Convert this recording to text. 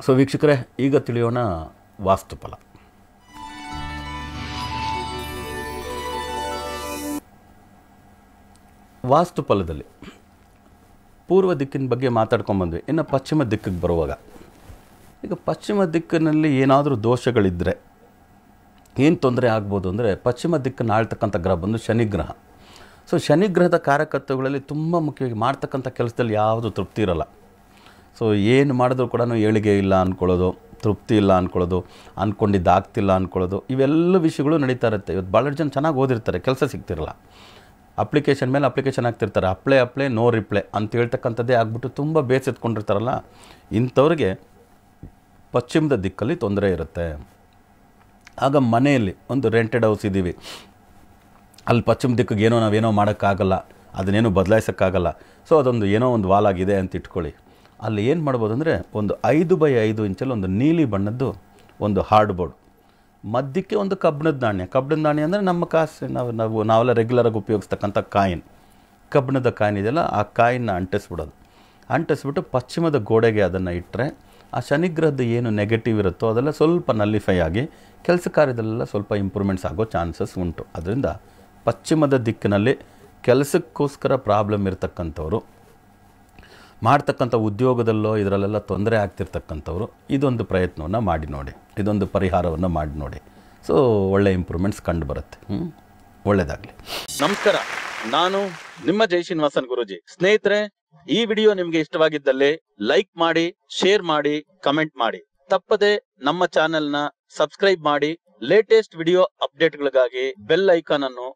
so ವೀಕ್ಷಕರೇ ಈಗ ತಿಳಿಯೋಣ ವಾಸ್ತುಫಲ ವಾಸ್ತುಫಲದಲ್ಲಿ ಪೂರ್ವ ದಿಕ್ಕಿನ ಬಗ್ಗೆ ಮಾತಾಡ್ಕೊಂಬಂದ್ವಿ ಇನ್ನು ಪಶ್ಚಿಮ ದಿಕ್ಕಿಗೆ ಬರುವಾಗ ಈಗ ಪಶ್ಚಿಮ ದಿಕ್ಕಿನಲ್ಲಿ ಏನಾದರೂ ದೋಷಗಳಿದ್ದರೆ ಏನು ತೊಂದರೆ ಆಗ್ಬೋದು ಅಂದರೆ ಪಶ್ಚಿಮ ದಿಕ್ಕನ್ನು ಆಳ್ತಕ್ಕಂಥ ಗ್ರಹ ಬಂದು ಶನಿಗ್ರಹ ಸೊ ಶನಿಗ್ರಹದ ಕಾರ್ಯಕರ್ತಗಳಲ್ಲಿ ತುಂಬ ಮುಖ್ಯವಾಗಿ ಮಾಡ್ತಕ್ಕಂಥ ಕೆಲಸದಲ್ಲಿ ಯಾವುದು ತೃಪ್ತಿ ಇರಲ್ಲ ಸೊ ಏನು ಮಾಡಿದ್ರು ಕೂಡ ಏಳಿಗೆ ಇಲ್ಲ ಅಂದ್ಕೊಳ್ಳೋದು ತೃಪ್ತಿ ಇಲ್ಲ ಅಂದ್ಕೊಳ್ಳೋದು ಅಂದ್ಕೊಂಡಿದ್ದು ಆಗ್ತಿಲ್ಲ ಅಂದ್ಕೊಳ್ಳೋದು ಇವೆಲ್ಲ ವಿಷಯಗಳು ನಡೀತಾ ಇರುತ್ತೆ ಇವತ್ತು ಭಾಳಷ್ಟು ಜನ ಚೆನ್ನಾಗಿ ಓದಿರ್ತಾರೆ ಕೆಲಸ ಸಿಗ್ತಿರಲ್ಲ ಅಪ್ಲಿಕೇಶನ್ ಮೇಲೆ ಅಪ್ಲಿಕೇಶನ್ ಹಾಕ್ತಿರ್ತಾರೆ ಅಪ್ಲೈ ಅಪ್ಲೈ ನೋ ರಿಪ್ಲೈ ಅಂತ ಹೇಳ್ತಕ್ಕಂಥದ್ದೇ ಆಗ್ಬಿಟ್ಟು ತುಂಬ ಬೇಸೆತ್ಕೊಂಡಿರ್ತಾರಲ್ಲ ಇಂಥವ್ರಿಗೆ ಪಶ್ಚಿಮದ ದಿಕ್ಕಲ್ಲಿ ತೊಂದರೆ ಇರುತ್ತೆ ಆಗ ಮನೆಯಲ್ಲಿ ಒಂದು ರೆಂಟೆಡ್ ಹೌಸ್ ಇದ್ದೀವಿ ಅಲ್ಲಿ ಪಶ್ಚಿಮ ದಿಕ್ಕಿಗೆ ಏನೋ ನಾವೇನೋ ಮಾಡೋಕ್ಕಾಗಲ್ಲ ಅದನ್ನೇನು ಬದಲಾಯಿಸೋಕ್ಕಾಗಲ್ಲ ಸೊ ಅದೊಂದು ಏನೋ ಒಂದು ವಾಲಾಗಿದೆ ಅಂತ ಇಟ್ಕೊಳ್ಳಿ ಅಲ್ಲಿ ಏನು ಮಾಡ್ಬೋದು ಅಂದರೆ ಒಂದು ಐದು ಬೈ ಐದು ಇಂಚಲ್ಲಿ ಒಂದು ನೀಲಿ ಬಣ್ಣದ್ದು ಒಂದು ಹಾರ್ಡ್ ಬೋರ್ಡ್ ಮಧ್ಯಕ್ಕೆ ಒಂದು ಕಬ್ಬಿಣದ ನಾಣ್ಯ ಕಬ್ಬಿಣದ ನಾಣ್ಯ ಅಂದರೆ ನಮ್ಮ ಕಾಸು ನಾವು ನಾವು ನಾವೆಲ್ಲ ರೆಗ್ಯುಲರಾಗಿ ಉಪಯೋಗಿಸ್ತಕ್ಕಂಥ ಕಾಯಿನ್ ಕಬ್ಬಿಣದ ಕಾಯಿನ್ ಇದೆಯಲ್ಲ ಆ ಕಾಯಿನ್ನ ಅಂಟಿಸ್ಬಿಡೋದು ಅಂಟಿಸ್ಬಿಟ್ಟು ಪಶ್ಚಿಮದ ಗೋಡೆಗೆ ಅದನ್ನು ಇಟ್ಟರೆ ಆ ಶನಿಗ್ರಹದ ಏನು ನೆಗೆಟಿವ್ ಇರುತ್ತೋ ಅದೆಲ್ಲ ಸ್ವಲ್ಪ ನಲ್ಲಿಫೈ ಆಗಿ ಕೆಲಸ ಕಾರ್ಯದಲ್ಲೆಲ್ಲ ಸ್ವಲ್ಪ ಇಂಪ್ರೂವ್ಮೆಂಟ್ಸ್ ಆಗೋ ಚಾನ್ಸಸ್ ಉಂಟು ಅದರಿಂದ ಪಶ್ಚಿಮದ ದಿಕ್ಕಿನಲ್ಲಿ ಕೆಲಸಕ್ಕೋಸ್ಕರ ಪ್ರಾಬ್ಲಮ್ ಇರತಕ್ಕಂಥವ್ರು ಮಾಡ್ತಕ್ಕಂಥ ಉದ್ಯೋಗದಲ್ಲೋ ಇದರಲ್ಲೆಲ್ಲ ತೊಂದರೆ ಆಗ್ತಿರ್ತಕ್ಕಂಥವ್ರು ಇದೊಂದು ಪ್ರಯತ್ನವನ್ನು ಮಾಡಿ ನೋಡಿ ಇದೊಂದು ಪರಿಹಾರವನ್ನು ಮಾಡಿ ನೋಡಿ ಸೊ ಒಳ್ಳೆ ಇಂಪ್ರೂವ್ಮೆಂಟ್ಸ್ ಕಂಡು ಬರುತ್ತೆ ಹ್ಞೂ ಒಳ್ಳೆಯದಾಗಲಿ ನಮಸ್ಕಾರ ನಾನು ನಿಮ್ಮ ಜೈ ಶ್ರೀನಿವಾಸನ್ ಗುರುಜಿ ಸ್ನೇಹಿತರೆ ಈ ವಿಡಿಯೋ ನಿಮ್ಗೆ ಇಷ್ಟವಾಗಿದ್ದಲ್ಲಿ ಲೈಕ್ ಮಾಡಿ ಶೇರ್ ಮಾಡಿ ಕಮೆಂಟ್ ಮಾಡಿ ತಪ್ಪದೆ ನಮ್ಮ ಚಾನೆಲ್ ನ ಸಬ್ಸ್ಕ್ರೈಬ್ ಮಾಡಿ ಲೇಟೆಸ್ಟ್ ವಿಡಿಯೋ ಅಪ್ಡೇಟ್ಗಳಿಗಾಗಿ ಬೆಲ್ ಐಕಾನ್ ಅನ್ನು